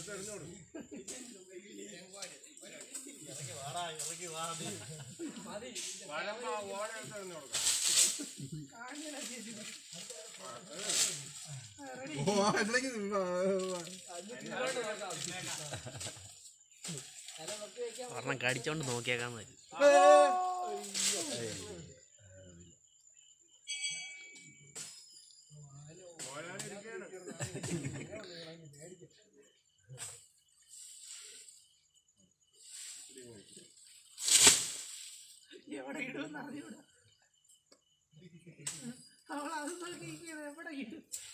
വരമ്പ ഓട എടുത്ത് എറിഞ്ഞു കൊടുക്കാം ഓ ഇതിലേക്ക് ഒരെണ്ണം കടിച്ചോണ്ട് നോക്കിയേക്കാന്ന് വരും ഓടാനിരിക്കുകയാണ് എവിടെ ഇടുമെന്ന് അറിഞ്ഞൂടാ അവൾ അത് നോക്കിയിരിക്കുന്നത് എവിടെ ഇടും